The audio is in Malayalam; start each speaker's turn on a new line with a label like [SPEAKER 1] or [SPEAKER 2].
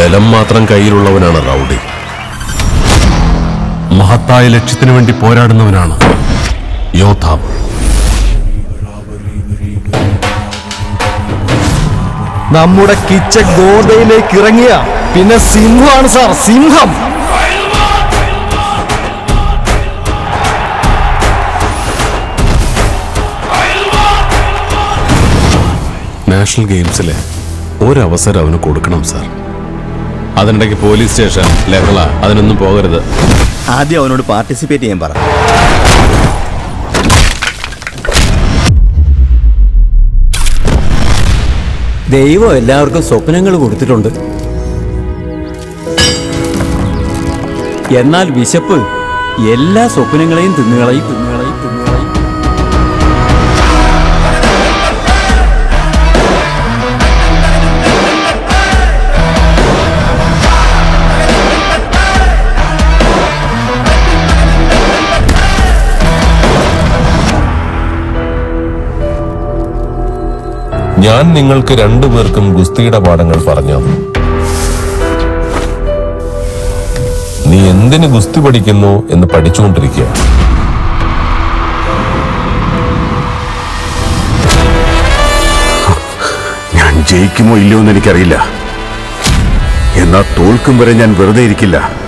[SPEAKER 1] ബലം മാത്രം കയ്യിലുള്ളവനാണ് റൗഡി മഹത്തായ ലക്ഷ്യത്തിനു വേണ്ടി പോരാടുന്നവനാണ് യോദ്ധാവ്
[SPEAKER 2] നമ്മുടെ കിച്ച ഗോതയിലേക്ക് ഇറങ്ങിയ പിന്നെ സിംഹമാണ് സാർ സിംഹം
[SPEAKER 1] നാഷണൽ ഗെയിംസിലെ ഒരവസരം അവന് കൊടുക്കണം സാർ അതിനിടയ്ക്ക് പോലീസ് സ്റ്റേഷൻ ലഹള അതിനൊന്നും പോകരുത്
[SPEAKER 3] ആദ്യം അവനോട് പാർട്ടിസിപ്പേറ്റ് ചെയ്യാൻ പറ
[SPEAKER 4] ദൈവം എല്ലാവർക്കും സ്വപ്നങ്ങൾ കൊടുത്തിട്ടുണ്ട് എന്നാൽ വിശപ്പ് എല്ലാ സ്വപ്നങ്ങളെയും തിന്നുകളയും തിന്നുകളയും തിന്നുകളയും
[SPEAKER 5] ഞാൻ നിങ്ങൾക്ക് രണ്ടുപേർക്കും ഗുസ്തിയുടെ പാഠങ്ങൾ പറഞ്ഞു തന്നു. നീ എന്തിന് ഗുസ്തി പഠിക്കുന്നു എന്ന് പഠിച്ചുകൊണ്ടിരിക്കുക
[SPEAKER 6] ഞാൻ ജയിക്കുമോ ഇല്ലയോ എന്ന് എനിക്കറിയില്ല എന്നാൽ തോൽക്കും വരെ ഞാൻ വെറുതെ ഇരിക്കില്ല